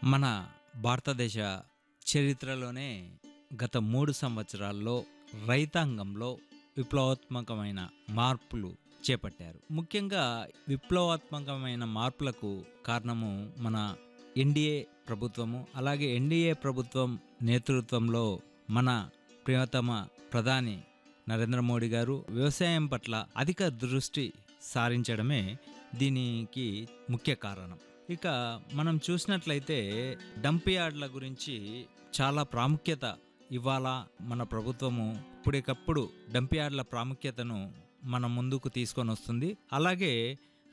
మన భారతదేశ చరిత్రలోనే గత మూడు సంవత్సరాల్లో రైతాంగంలో విప్లవాత్మకమైన మార్పులు చేపట్టారు ముఖ్యంగా విప్లవాత్మకమైన మార్పులకు కారణము మన ఎన్డీఏ ప్రభుత్వము అలాగే ఎన్డీఏ ప్రభుత్వం నేతృత్వంలో మన ప్రియతమ ప్రధాని నరేంద్ర మోడీ గారు వ్యవసాయం పట్ల అధిక దృష్టి సారించడమే దీనికి ముఖ్య కారణం ఇక మనం చూసినట్లయితే డంప్ యార్డ్ల గురించి చాలా ప్రాముఖ్యత ఇవాళ మన ప్రభుత్వము ఇప్పటికప్పుడు డంప్ యార్డ్ల ప్రాముఖ్యతను మన ముందుకు తీసుకొని వస్తుంది అలాగే